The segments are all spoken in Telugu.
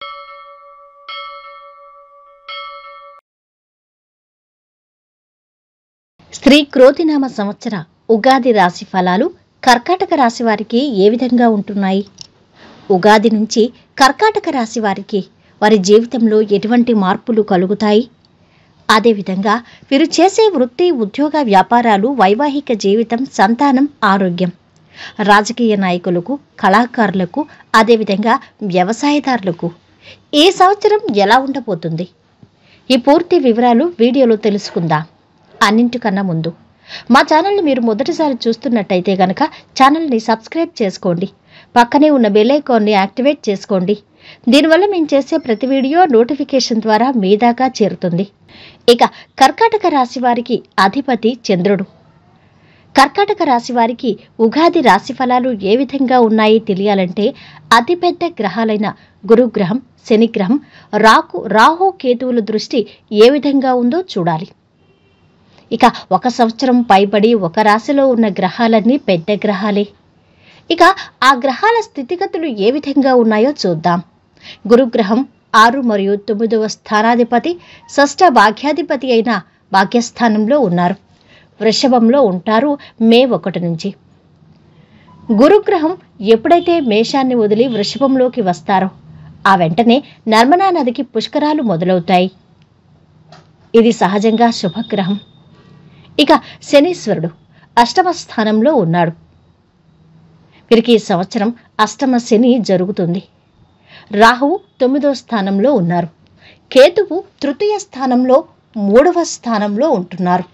శ్రీ క్రోధినామ సంవత్సర ఉగాది రాశి ఫలాలు కర్కాటక రాశి వారికి ఏ విధంగా ఉంటున్నాయి ఉగాది నుంచి కర్కాటక రాశి వారికి వారి జీవితంలో ఎటువంటి మార్పులు కలుగుతాయి అదేవిధంగా వీరు చేసే వృత్తి ఉద్యోగ వ్యాపారాలు వైవాహిక జీవితం సంతానం ఆరోగ్యం రాజకీయ నాయకులకు కళాకారులకు అదేవిధంగా వ్యవసాయదారులకు ఈ సంవత్సరం ఎలా ఉండబోతుంది ఈ పూర్తి వివరాలు వీడియోలో తెలుసుకుందాం అన్నింటికన్నా ముందు మా ఛానల్ని మీరు మొదటిసారి చూస్తున్నట్టయితే గనక ఛానల్ని సబ్స్క్రైబ్ చేసుకోండి పక్కనే ఉన్న బెల్ ఐకాన్ని యాక్టివేట్ చేసుకోండి దీనివల్ల మేము చేసే ప్రతి వీడియో నోటిఫికేషన్ ద్వారా మీ దాకా చేరుతుంది ఇక కర్కాటక రాశి వారికి అధిపతి చంద్రుడు కర్కాటక రాశి వారికి ఉగాది రాశి ఫలాలు ఏ విధంగా ఉన్నాయి తెలియాలంటే అతిపెద్ద గ్రహాలైన గురుగ్రహం శనిగ్రహం రాకు రాహు కేతువుల దృష్టి ఏ విధంగా ఉందో చూడాలి ఇక ఒక సంవత్సరం పైబడి ఒక రాశిలో ఉన్న గ్రహాలన్నీ పెద్ద గ్రహాలే ఇక ఆ గ్రహాల స్థితిగతులు ఏ విధంగా ఉన్నాయో చూద్దాం గురుగ్రహం ఆరు మరియు తొమ్మిదవ స్థానాధిపతి షష్ఠ భాగ్యాధిపతి అయిన భాగ్యస్థానంలో ఉన్నారు వృషభంలో ఉంటారు మే ఒకటి నుంచి గురుగ్రహం ఎప్పుడైతే మేషాన్ని వదిలి వృషభంలోకి వస్తారో ఆ వెంటనే నర్మదా నదికి పుష్కరాలు మొదలవుతాయి ఇది సహజంగా శుభగ్రహం ఇక శనీశ్వరుడు అష్టమ స్థానంలో ఉన్నాడు వీరికి ఈ సంవత్సరం అష్టమ శని జరుగుతుంది రాహువు తొమ్మిదో స్థానంలో ఉన్నారు కేతువు తృతీయ స్థానంలో మూడవ స్థానంలో ఉంటున్నారు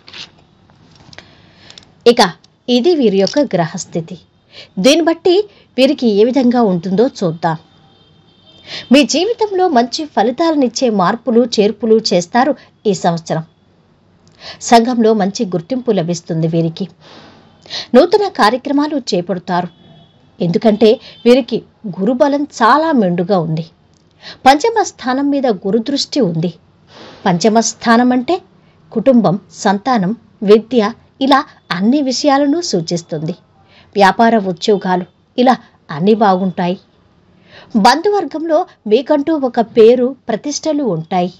ఇక ఇది వీరి యొక్క గ్రహస్థితి దీన్ని బట్టి వీరికి ఏ విధంగా ఉంటుందో చూద్దాం మీ జీవితంలో మంచి ఫలితాలనిచ్చే మార్పులు చేర్పులు చేస్తారు ఈ సంవత్సరం సంఘంలో మంచి గుర్తింపు లభిస్తుంది వీరికి నూతన కార్యక్రమాలు చేపడతారు ఎందుకంటే వీరికి గురుబలం చాలా మెండుగా ఉంది పంచమ స్థానం మీద గురుదృష్టి ఉంది పంచమ స్థానం అంటే కుటుంబం సంతానం విద్య ఇలా అన్ని విషయాలను సూచిస్తుంది వ్యాపార ఉద్యోగాలు ఇలా అన్నీ బాగుంటాయి బంధువర్గంలో మీకంటూ ఒక పేరు ప్రతిష్టలు ఉంటాయి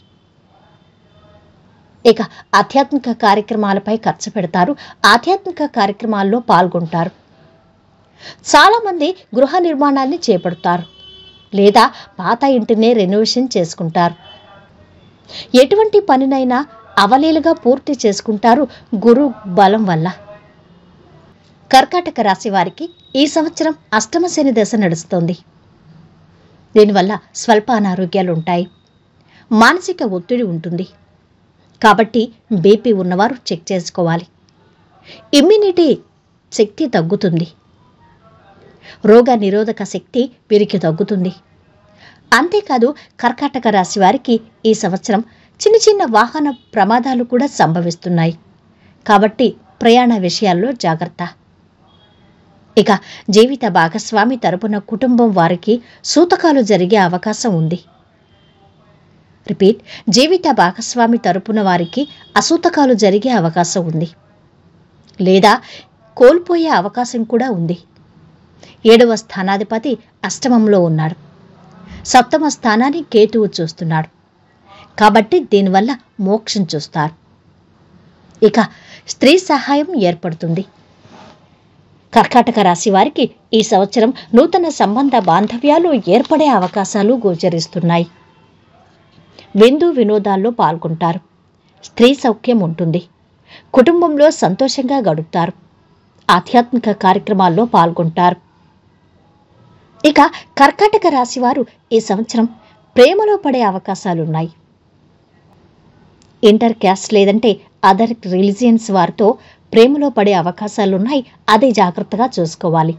ఇక ఆధ్యాత్మిక కార్యక్రమాలపై ఖర్చు పెడతారు ఆధ్యాత్మిక కార్యక్రమాల్లో పాల్గొంటారు చాలామంది గృహ నిర్మాణాన్ని చేపడతారు లేదా పాత ఇంటినే రెనోవేషన్ చేసుకుంటారు ఎటువంటి పనినైనా అవలీలుగా పూర్తి చేసుకుంటారు గురు బలం వల్ల కర్కాటక రాశి వారికి ఈ సంవత్సరం అష్టమ శని దశ నడుస్తోంది దీనివల్ల స్వల్ప అనారోగ్యాలు ఉంటాయి మానసిక ఒత్తిడి ఉంటుంది కాబట్టి బీపీ ఉన్నవారు చెక్ చేసుకోవాలి ఇమ్యూనిటీ శక్తి తగ్గుతుంది రోగ నిరోధక శక్తి వీరికి తగ్గుతుంది అంతేకాదు కర్కాటక రాశి వారికి ఈ సంవత్సరం చిన్న చిన్న వాహన ప్రమాదాలు కూడా సంభవిస్తున్నాయి కాబట్టి ప్రయాణ విషయాల్లో జాగ్రత్త ఇక జీవిత భాగస్వామి తరపున కుటుంబం వారికి సూతకాలు జరిగే అవకాశం ఉంది రిపీట్ జీవిత భాగస్వామి తరపున వారికి అసూతకాలు జరిగే అవకాశం ఉంది లేదా కోల్పోయే అవకాశం కూడా ఉంది ఏడవ స్థానాధిపతి అష్టమంలో ఉన్నాడు సప్తమ స్థానాన్ని కేతువు చూస్తున్నాడు కాబట్టి దీనివల్ల మోక్షం చూస్తారు ఇక స్త్రీ సహాయం ఏర్పడుతుంది కర్కాటక రాశి వారికి ఈ సంవత్సరం నూతన సంబంధ బాంధవ్యాలు ఏర్పడే అవకాశాలు గోచరిస్తున్నాయి విందు వినోదాల్లో పాల్గొంటారు స్త్రీ సౌఖ్యం ఉంటుంది కుటుంబంలో సంతోషంగా గడుపుతారు ఆధ్యాత్మిక కార్యక్రమాల్లో పాల్గొంటారు ఇక కర్కాటక రాశి వారు ఈ సంవత్సరం ప్రేమలో పడే అవకాశాలున్నాయి ఇంటర్ క్యాస్ట్ లేదంటే అదర్ రిలీజియన్స్ వారితో ప్రేమలో పడే అవకాశాలున్నాయి అదే జాగ్రత్తగా చూసుకోవాలి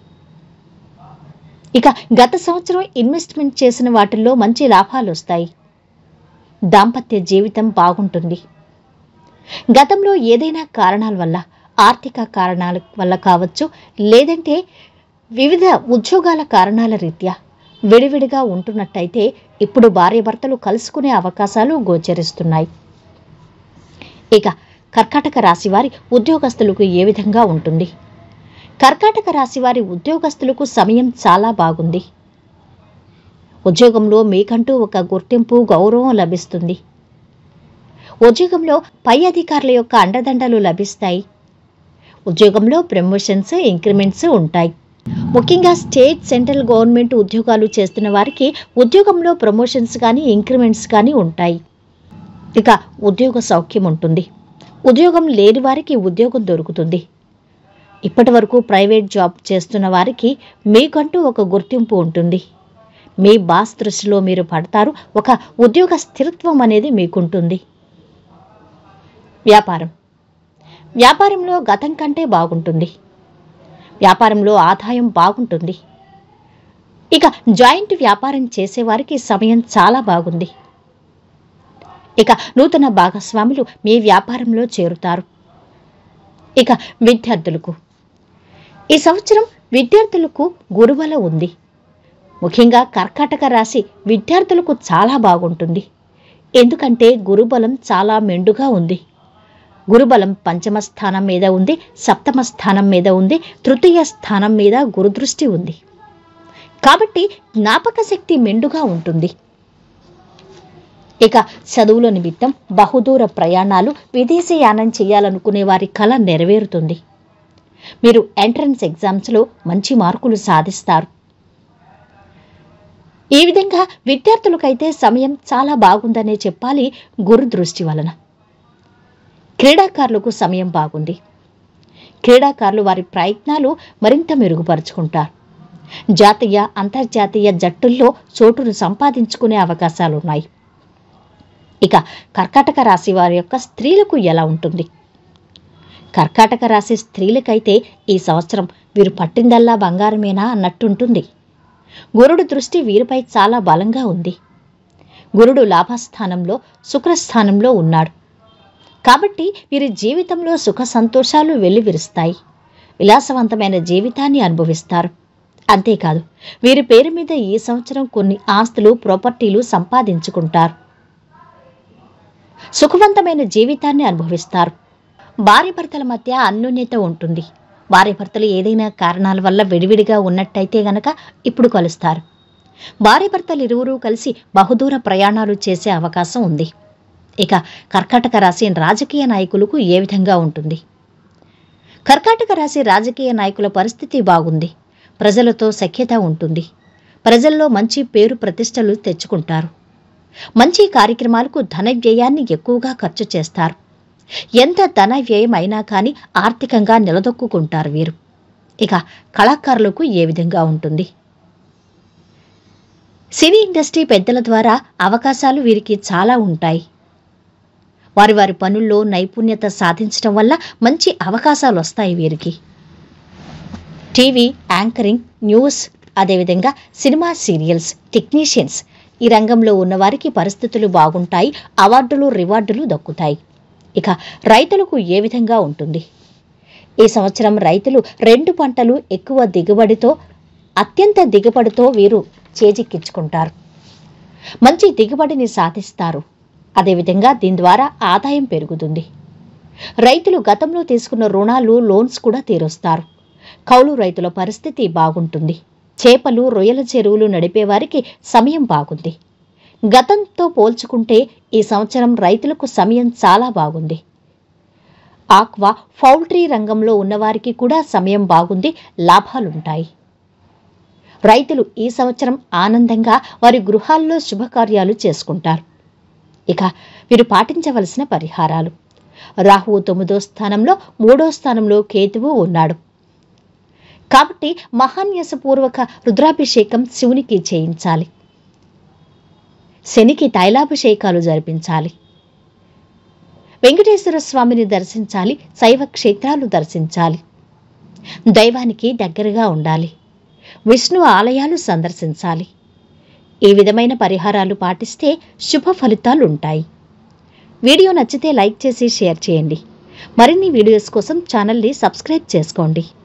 ఇక గత సంవత్సరం ఇన్వెస్ట్మెంట్ చేసిన వాటిల్లో మంచి లాభాలు వస్తాయి దాంపత్య జీవితం బాగుంటుంది గతంలో ఏదైనా కారణాల వల్ల ఆర్థిక కారణాల వల్ల కావచ్చు లేదంటే వివిధ ఉద్యోగాల కారణాల రీత్యా విడివిడిగా ఉంటున్నట్టయితే ఇప్పుడు భార్యాభర్తలు కలుసుకునే అవకాశాలు గోచరిస్తున్నాయి ఇక కర్కాటక రాశి వారి ఉద్యోగస్తులకు ఏ విధంగా ఉంటుంది కర్కాటక రాశి వారి ఉద్యోగస్తులకు సమయం చాలా బాగుంది ఉద్యోగంలో మీకంటూ ఒక గుర్తింపు గౌరవం లభిస్తుంది ఉద్యోగంలో పై అధికారుల యొక్క అండదండలు లభిస్తాయి ఉద్యోగంలో ప్రమోషన్స్ ఇంక్రిమెంట్స్ ఉంటాయి ముఖ్యంగా స్టేట్ సెంట్రల్ గవర్నమెంట్ ఉద్యోగాలు చేస్తున్న వారికి ఉద్యోగంలో ప్రమోషన్స్ కానీ ఇంక్రిమెంట్స్ కానీ ఉంటాయి ఇక ఉద్యోగ సౌఖ్యం ఉంటుంది ఉద్యోగం లేని వారికి ఉద్యోగం దొరుకుతుంది ఇప్పటి వరకు ప్రైవేట్ జాబ్ చేస్తున్న వారికి మీకంటూ ఒక గుర్తింపు ఉంటుంది మీ బాస్ దృష్టిలో మీరు పడతారు ఒక ఉద్యోగ స్థిరత్వం అనేది మీకుంటుంది వ్యాపారం వ్యాపారంలో గతం కంటే బాగుంటుంది వ్యాపారంలో ఆదాయం బాగుంటుంది ఇక జాయింట్ వ్యాపారం చేసేవారికి సమయం చాలా బాగుంది ఇక నూతన భాగస్వాములు మీ వ్యాపారంలో చేరుతారు ఇక విద్యార్థులకు ఈ సంవత్సరం విద్యార్థులకు గురుబల ఉంది ముఖ్యంగా కర్కాటక రాశి విద్యార్థులకు చాలా బాగుంటుంది ఎందుకంటే గురుబలం చాలా మెండుగా ఉంది గురుబలం పంచమ స్థానం మీద ఉంది సప్తమ స్థానం మీద ఉంది తృతీయ స్థానం మీద గురుదృష్టి ఉంది కాబట్టి జ్ఞాపక శక్తి మెండుగా ఉంటుంది ఇక చదువుల నిమిత్తం బహుదూర ప్రయాణాలు విదేశీయానం చేయాలనుకునే వారి కళ నెరవేరుతుంది మీరు ఎంట్రన్స్ ఎగ్జామ్స్లో మంచి మార్కులు సాధిస్తారు ఈ విధంగా విద్యార్థులకైతే సమయం చాలా బాగుందనే చెప్పాలి గురు దృష్టి వలన క్రీడాకారులకు సమయం బాగుంది క్రీడాకారులు వారి ప్రయత్నాలు మరింత మెరుగుపరుచుకుంటారు జాతీయ అంతర్జాతీయ జట్టుల్లో చోటును సంపాదించుకునే అవకాశాలున్నాయి ఇక కర్కాటక రాశి వారి యొక్క స్త్రీలకు ఎలా ఉంటుంది కర్కాటక రాశి స్త్రీలకైతే ఈ సంవత్సరం వీరు పట్టిందల్లా బంగారమేనా అన్నట్టుంటుంది గురుడు దృష్టి వీరిపై చాలా బలంగా ఉంది గురుడు లాభస్థానంలో శుక్రస్థానంలో ఉన్నాడు కాబట్టి వీరి జీవితంలో సుఖ సంతోషాలు వెల్లివిరుస్తాయి విలాసవంతమైన జీవితాన్ని అనుభవిస్తారు అంతేకాదు వీరి పేరు మీద ఈ సంవత్సరం కొన్ని ఆస్తులు ప్రాపర్టీలు సంపాదించుకుంటారు సుఖవంతమైన జీవితాన్ని అనుభవిస్తారు భార్య భర్తల మధ్య అన్యోన్యత ఉంటుంది భార్య భర్తలు ఏదైనా కారణాల వల్ల విడివిడిగా ఉన్నట్టయితే గనక ఇప్పుడు కలుస్తారు భార్య భర్తలు ఇరువురు కలిసి బహుదూర ప్రయాణాలు చేసే అవకాశం ఉంది ఇక కర్కాటక రాశి రాజకీయ నాయకులకు ఏ విధంగా ఉంటుంది కర్కాటక రాశి రాజకీయ నాయకుల పరిస్థితి బాగుంది ప్రజలతో సఖ్యత ఉంటుంది ప్రజల్లో మంచి పేరు ప్రతిష్టలు తెచ్చుకుంటారు మంచి కార్యక్రమాలకు ధన వ్యయాన్ని ఎక్కువగా ఖర్చు చేస్తారు ఎంత ధన వ్యయం అయినా కానీ ఆర్థికంగా నిలదొక్కుంటారు వీరు ఇక కళాకారులకు ఏ విధంగా ఉంటుంది సినీ ఇండస్ట్రీ పెద్దల ద్వారా అవకాశాలు వీరికి చాలా ఉంటాయి వారి వారి పనుల్లో నైపుణ్యత సాధించడం వల్ల మంచి అవకాశాలు వస్తాయి వీరికి టీవీ యాంకరింగ్ న్యూస్ అదేవిధంగా సినిమా సీరియల్స్ టెక్నీషియన్స్ ఈ రంగంలో ఉన్నవారికి పరిస్థితులు బాగుంటాయి అవార్డులు రివార్డులు దక్కుతాయి ఇక రైతులకు ఏ విధంగా ఉంటుంది ఈ సంవత్సరం రైతులు రెండు పంటలు ఎక్కువ దిగుబడితో అత్యంత దిగుబడితో వీరు చేజిక్కించుకుంటారు మంచి దిగుబడిని సాధిస్తారు అదేవిధంగా దీని ద్వారా ఆదాయం పెరుగుతుంది రైతులు గతంలో తీసుకున్న రుణాలు లోన్స్ కూడా తీరుస్తారు కౌలు రైతుల పరిస్థితి బాగుంటుంది చేపలు రొయ్యల చెరువులు నడిపేవారికి సమయం బాగుంది గతంతో పోల్చుకుంటే ఈ సంవత్సరం రైతులకు సమయం చాలా బాగుంది ఆక్వా పౌల్ట్రీ రంగంలో ఉన్నవారికి కూడా సమయం బాగుంది లాభాలుంటాయి రైతులు ఈ సంవత్సరం ఆనందంగా వారి గృహాల్లో శుభకార్యాలు చేసుకుంటారు ఇక వీరు పాటించవలసిన పరిహారాలు రాహువు తొమ్మిదో స్థానంలో మూడో స్థానంలో కేతువు ఉన్నాడు కాబట్టి మహాన్యాసపూర్వక రుద్రాభిషేకం శివునికి చేయించాలి శనికి తైలాభిషేకాలు జరిపించాలి వెంకటేశ్వర స్వామిని దర్శించాలి శైవ క్షేత్రాలు దర్శించాలి దైవానికి దగ్గరగా ఉండాలి విష్ణు ఆలయాలు సందర్శించాలి ఈ విధమైన పరిహారాలు పాటిస్తే శుభ ఫలితాలు ఉంటాయి వీడియో నచ్చితే లైక్ చేసి షేర్ చేయండి మరిన్ని వీడియోస్ కోసం ఛానల్ని సబ్స్క్రైబ్ చేసుకోండి